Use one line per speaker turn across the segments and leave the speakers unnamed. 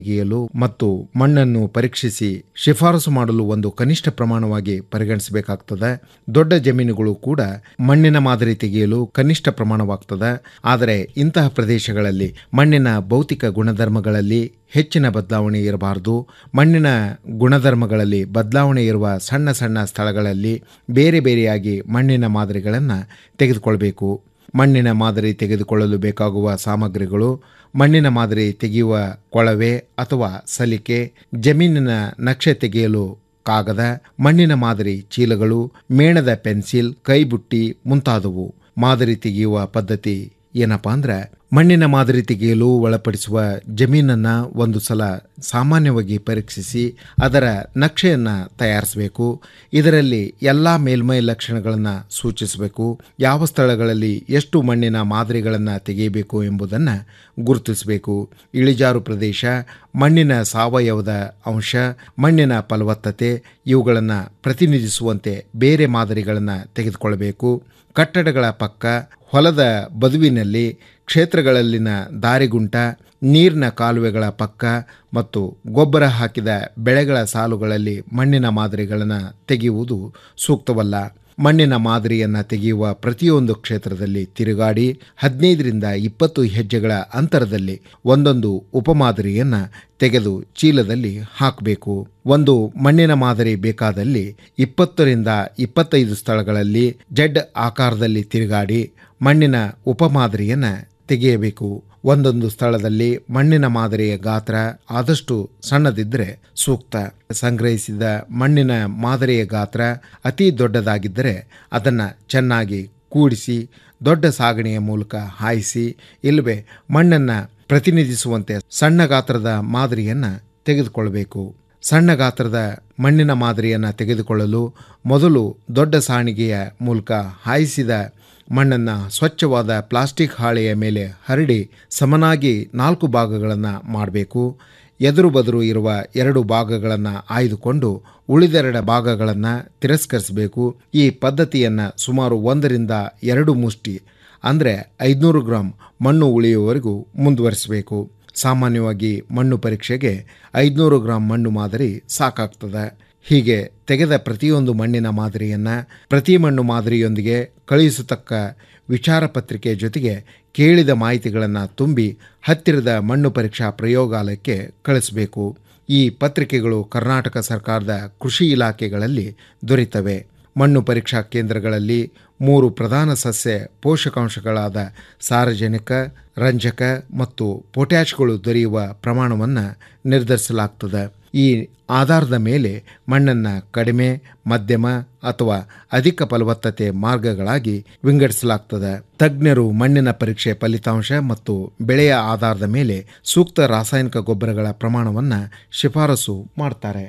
ತೆಗೆಯಲು ಮತ್ತು ಮಣ್ಣನ್ನು ಪರೀಕ್ಷಿಸಿ ಶಿಫಾರಸು ಮಾಡಲು ಒಂದು ಕನಿಷ್ಠ ಪ್ರಮಾಣವಾಗಿ ಪರಿಗಣಿಸಬೇಕಾಗ್ತದೆ ದೊಡ್ಡ ಜಮೀನುಗಳು ಕೂಡ ಮಣ್ಣಿನ ಮಾದರಿ ತೆಗೆಯಲು ಕನಿಷ್ಠ ಪ್ರಮಾಣವಾಗ್ತದೆ ಆದರೆ ಇಂತಹ ಪ್ರದೇಶಗಳಲ್ಲಿ ಮಣ್ಣಿನ ಭೌತಿಕ ಗುಣಧರ್ಮಗಳಲ್ಲಿ ಹೆಚ್ಚಿನ ಬದಲಾವಣೆ ಇರಬಾರದು ಮಣ್ಣಿನ ಗುಣಧರ್ಮಗಳಲ್ಲಿ ಬದಲಾವಣೆ ಇರುವ ಸಣ್ಣ ಸಣ್ಣ ಸ್ಥಳಗಳಲ್ಲಿ ಬೇರೆ ಬೇರೆಯಾಗಿ ಮಣ್ಣಿನ ಮಾದರಿಗಳನ್ನು ತೆಗೆದುಕೊಳ್ಬೇಕು ಮಣ್ಣಿನ ಮಾದರಿ ತೆಗೆದುಕೊಳ್ಳಲು ಬೇಕಾಗುವ ಸಾಮಗ್ರಿಗಳು ಮಣ್ಣಿನ ಮಾದರಿ ತೆಗೆಯುವ ಕೊಳವೆ ಅಥವಾ ಸಲಿಕೆ ಜಮೀನಿನ ನಕ್ಷೆ ತೆಗೆಯಲು ಕಾಗದ ಮಣ್ಣಿನ ಮಾದರಿ ಚೀಲಗಳು ಮೇಣದ ಪೆನ್ಸಿಲ್ ಕೈಬುಟ್ಟಿ ಮುಂತಾದವು ಮಾದರಿ ತೆಗೆಯುವ ಪದ್ಧತಿ ಏನಪ್ಪಾ ಅಂದ್ರೆ ಮಣ್ಣಿನ ಮಾದರಿ ತೆಗೆಯಲು ಒಳಪಡಿಸುವ ಜಮೀನನ್ನ ಒಂದು ಸಲ ಸಾಮಾನ್ಯವಾಗಿ ಪರೀಕ್ಷಿಸಿ ಅದರ ನಕ್ಷೆಯನ್ನ ತಯಾರಿಸಬೇಕು ಇದರಲ್ಲಿ ಎಲ್ಲ ಮೇಲ್ಮೈ ಲಕ್ಷಣಗಳನ್ನು ಸೂಚಿಸಬೇಕು ಯಾವ ಸ್ಥಳಗಳಲ್ಲಿ ಎಷ್ಟು ಮಣ್ಣಿನ ಮಾದರಿಗಳನ್ನು ತೆಗೆಯಬೇಕು ಎಂಬುದನ್ನು ಗುರುತಿಸಬೇಕು ಇಳಿಜಾರು ಪ್ರದೇಶ ಮಣ್ಣಿನ ಸಾವಯವದ ಅಂಶ ಮಣ್ಣಿನ ಫಲವತ್ತತೆ ಇವುಗಳನ್ನು ಪ್ರತಿನಿಧಿಸುವಂತೆ ಬೇರೆ ಮಾದರಿಗಳನ್ನು ತೆಗೆದುಕೊಳ್ಳಬೇಕು ಕಟ್ಟಡಗಳ ಪಕ್ಕ ಹೊಲದ ಬದುವಿನಲ್ಲಿ ಕ್ಷೇತ್ರಗಳಲ್ಲಿನ ದಾರಿಗುಂಟ ನೀರಿನ ಕಾಲುವೆಗಳ ಪಕ್ಕ ಮತ್ತು ಗೊಬ್ಬರ ಹಾಕಿದ ಬೆಳೆಗಳ ಸಾಲುಗಳಲ್ಲಿ ಮಣ್ಣಿನ ಮಾದರಿಗಳನ್ನು ತೆಗೆಯುವುದು ಸೂಕ್ತವಲ್ಲ ಮಣ್ಣಿನ ಮಾದರಿಯನ್ನು ತೆಗೆಯುವ ಪ್ರತಿಯೊಂದು ಕ್ಷೇತ್ರದಲ್ಲಿ ತಿರುಗಾಡಿ ಹದಿನೈದರಿಂದ ಇಪ್ಪತ್ತು ಹೆಜ್ಜೆಗಳ ಅಂತರದಲ್ಲಿ ಒಂದೊಂದು ಉಪಮಾದರಿಯನ್ನು ತೆಗೆದು ಚೀಲದಲ್ಲಿ ಹಾಕಬೇಕು ಒಂದು ಮಣ್ಣಿನ ಮಾದರಿ ಬೇಕಾದಲ್ಲಿ ಇಪ್ಪತ್ತರಿಂದ ಇಪ್ಪತ್ತೈದು ಸ್ಥಳಗಳಲ್ಲಿ ಜಡ್ ಆಕಾರದಲ್ಲಿ ತಿರುಗಾಡಿ ಮಣ್ಣಿನ ಉಪಮಾದರಿಯನ್ನು ತೆಗೆಯಬೇಕು ಒಂದೊಂದು ಸ್ಥಳದಲ್ಲಿ ಮಣ್ಣಿನ ಮಾದರಿಯ ಗಾತ್ರ ಆದಷ್ಟು ಸಣ್ಣದಿದ್ದರೆ ಸೂಕ್ತ ಸಂಗ್ರಹಿಸಿದ ಮಣ್ಣಿನ ಮಾದರಿಯ ಗಾತ್ರ ಅತಿ ದೊಡ್ಡದಾಗಿದ್ದರೆ ಅದನ್ನು ಚೆನ್ನಾಗಿ ಕೂಡಿಸಿ ದೊಡ್ಡ ಸಾಗಣೆಯ ಮೂಲಕ ಹಾಯಿಸಿ ಇಲ್ಲವೇ ಮಣ್ಣನ್ನು ಪ್ರತಿನಿಧಿಸುವಂತೆ ಸಣ್ಣ ಗಾತ್ರದ ಮಾದರಿಯನ್ನು ತೆಗೆದುಕೊಳ್ಳಬೇಕು ಸಣ್ಣ ಗಾತ್ರದ ಮಣ್ಣಿನ ಮಾದರಿಯನ್ನು ತೆಗೆದುಕೊಳ್ಳಲು ಮೊದಲು ದೊಡ್ಡ ಸಾಣಿಗೆಯ ಮೂಲಕ ಹಾಯಿಸಿದ ಮಣ್ಣನ್ನು ಸ್ವಚ್ಛವಾದ ಪ್ಲಾಸ್ಟಿಕ್ ಹಾಳೆಯ ಮೇಲೆ ಹರಡಿ ಸಮನಾಗಿ ನಾಲ್ಕು ಭಾಗಗಳನ್ನು ಮಾಡಬೇಕು ಎದುರು ಬದುರು ಇರುವ ಎರಡು ಭಾಗಗಳನ್ನು ಆಯ್ದುಕೊಂಡು ಉಳಿದೆರಡ ಭಾಗಗಳನ್ನು ತಿರಸ್ಕರಿಸಬೇಕು ಈ ಪದ್ಧತಿಯನ್ನು ಸುಮಾರು ಒಂದರಿಂದ ಎರಡು ಮುಷ್ಟಿ ಅಂದರೆ ಐದುನೂರು ಗ್ರಾಂ ಮಣ್ಣು ಉಳಿಯುವವರೆಗೂ ಮುಂದುವರಿಸಬೇಕು ಸಾಮಾನ್ಯವಾಗಿ ಮಣ್ಣು ಪರೀಕ್ಷೆಗೆ ಐದುನೂರು ಗ್ರಾಂ ಮಣ್ಣು ಮಾದರಿ ಸಾಕಾಗ್ತದೆ ಹೀಗೆ ತೆಗೆದ ಪ್ರತಿಯೊಂದು ಮಣ್ಣಿನ ಮಾದರಿಯನ್ನು ಪ್ರತಿ ಮಣ್ಣು ಮಾದರಿಯೊಂದಿಗೆ ಕಳುಹಿಸತಕ್ಕ ವಿಚಾರ ಪತ್ರಿಕೆ ಜೊತೆಗೆ ಕೇಳಿದ ಮಾಹಿತಿಗಳನ್ನು ತುಂಬಿ ಹತ್ತಿರದ ಮಣ್ಣು ಪರೀಕ್ಷಾ ಪ್ರಯೋಗಾಲಯಕ್ಕೆ ಕಳಿಸಬೇಕು ಈ ಪತ್ರಿಕೆಗಳು ಕರ್ನಾಟಕ ಸರ್ಕಾರದ ಕೃಷಿ ಇಲಾಖೆಗಳಲ್ಲಿ ದೊರೆತವೆ ಮಣ್ಣು ಪರೀಕ್ಷಾ ಕೇಂದ್ರಗಳಲ್ಲಿ ಮೂರು ಪ್ರಧಾನ ಸಸ್ಯ ಪೋಷಕಾಂಶಗಳಾದ ಸಾರಜನಕ ರಂಜಕ ಮತ್ತು ಪೊಟ್ಯಾಷ್ಗಳು ದೊರೆಯುವ ಪ್ರಮಾಣವನ್ನು ನಿರ್ಧರಿಸಲಾಗ್ತದೆ ಈ ಆಧಾರದ ಮೇಲೆ ಮಣ್ಣನ್ನು ಕಡಿಮೆ ಮಧ್ಯಮ ಅಥವಾ ಅಧಿಕ ಫಲವತ್ತತೆ ಮಾರ್ಗಗಳಾಗಿ ವಿಂಗಡಿಸಲಾಗ್ತದೆ ತಜ್ಞರು ಮಣ್ಣಿನ ಪರೀಕ್ಷೆ ಫಲಿತಾಂಶ ಮತ್ತು ಬೆಳೆಯ ಆಧಾರದ ಮೇಲೆ ಸೂಕ್ತ ರಾಸಾಯನಿಕ ಗೊಬ್ಬರಗಳ ಪ್ರಮಾಣವನ್ನು ಶಿಫಾರಸು ಮಾಡ್ತಾರೆ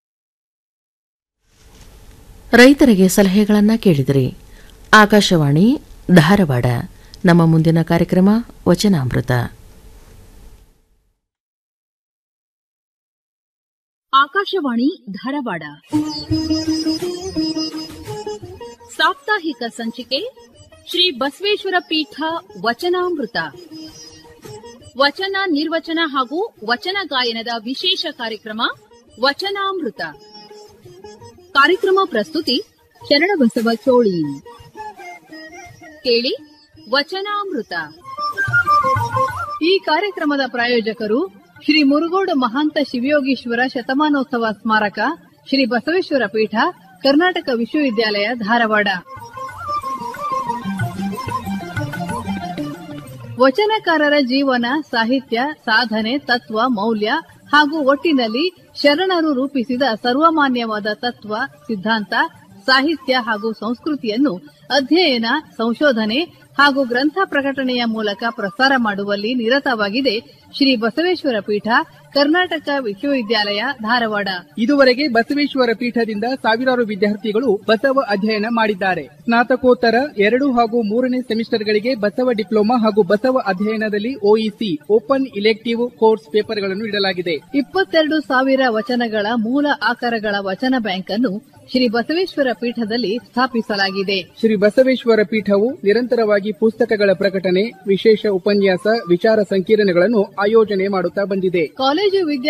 ರೈತರಿಗೆ ಸಲಹೆಗಳನ್ನು ಕೇಳಿದಿರಿ ಆಕಾಶವಾಣಿ ಧಾರವಾಡ ನಮ್ಮ ಮುಂದಿನ ಕಾರ್ಯಕ್ರಮ ವಚನಾಮೃತ
ಆಕಾಶವಾಣಿ ಧಾರವಾಡ ಸಾಪ್ತಾಹಿಕ ಸಂಚಿಕೆ ಶ್ರೀ ಬಸವೇಶ್ವರ ಪೀಠ ವಚನಾಮೃತ ವಚನ ನಿರ್ವಚನ ಹಾಗೂ ವಚನ ಗಾಯನದ ವಿಶೇಷ ಕಾರ್ಯಕ್ರಮ ವಚನಾಮೃತ ಕಾರ್ಯಕ್ರಮ ಪ್ರಸ್ತುತಿ ಶರಣಬಸವ ಚೋಳಿ ಕೇಳಿ ವಚನಾಮೃತ
ಈ ಕಾರ್ಯಕ್ರಮದ ಪ್ರಾಯೋಜಕರು ಶ್ರೀ ಮುರುಗೋಡು ಮಹಾಂತ ಶಿವಯೋಗೀಶ್ವರ ಶತಮಾನೋತ್ಸವ ಸ್ಮಾರಕ ಶ್ರೀ ಬಸವೇಶ್ವರ ಪೀಠ ಕರ್ನಾಟಕ ವಿಶ್ವವಿದ್ಯಾಲಯ ಧಾರವಾಡ ವಚನಕಾರರ ಜೀವನ ಸಾಹಿತ್ಯ ಸಾಧನೆ ತತ್ವ ಮೌಲ್ಯ ಹಾಗೂ ಒಟ್ಟಿನಲ್ಲಿ ಶರಣರು ರೂಪಿಸಿದ ಸರ್ವಮಾನ್ಯವಾದ ತತ್ವ ಸಿದ್ಧಾಂತ ಸಾಹಿತ್ಯ ಹಾಗೂ ಸಂಸ್ಕೃತಿಯನ್ನು ಅಧ್ಯಯನ ಸಂಶೋಧನೆ ಹಾಗೂ ಗ್ರಂಥ ಪ್ರಕಟಣೆಯ ಮೂಲಕ ಪ್ರಸಾರ ಮಾಡುವಲ್ಲಿ ನಿರತವಾಗಿದೆ ಶ್ರೀ ಬಸವೇಶ್ವರ ಪೀಠ ಕರ್ನಾಟಕ ವಿಶ್ವವಿದ್ಯಾಲಯ ಧಾರವಾಡ
ಇದುವರೆಗೆ ಬಸವೇಶ್ವರ ಪೀಠದಿಂದ ಸಾವಿರಾರು ವಿದ್ಯಾರ್ಥಿಗಳು ಬಸವ ಅಧ್ಯಯನ ಮಾಡಿದ್ದಾರೆ ಸ್ನಾತಕೋತ್ತರ ಎರಡು ಹಾಗೂ ಮೂರನೇ ಸೆಮಿಸ್ಟರ್ಗಳಿಗೆ ಬಸವ ಡಿಪ್ಲೊಮಾ ಹಾಗೂ ಬಸವ ಅಧ್ಯಯನದಲ್ಲಿ ಒಇಸಿ ಓಪನ್ ಇಲೆಕ್ಟಿವ್ ಕೋರ್ಸ್ ಪೇಪರ್ಗಳನ್ನು ನೀಡಲಾಗಿದೆ
ಇಪ್ಪತ್ತೆರಡು ಸಾವಿರ ವಚನಗಳ ಮೂಲ ಆಕಾರಗಳ ವಚನ ಬ್ಯಾಂಕ್ ಅನ್ನು ಶ್ರೀ ಬಸವೇಶ್ವರ ಪೀಠದಲ್ಲಿ ಸ್ಥಾಪಿಸಲಾಗಿದೆ
ಶ್ರೀ ಬಸವೇಶ್ವರ ಪೀಠವು ನಿರಂತರವಾಗಿ ಪುಸ್ತಕಗಳ ಪ್ರಕಟಣೆ ವಿಶೇಷ ಉಪನ್ಯಾಸ ವಿಚಾರ ಸಂಕಿರಣಗಳನ್ನು ಆಯೋಜನೆ ಮಾಡುತ್ತಾ ಬಂದಿದೆ
ಕಾಲೇಜು ಕಾಲೇಜು ವಿದ್ಯಾ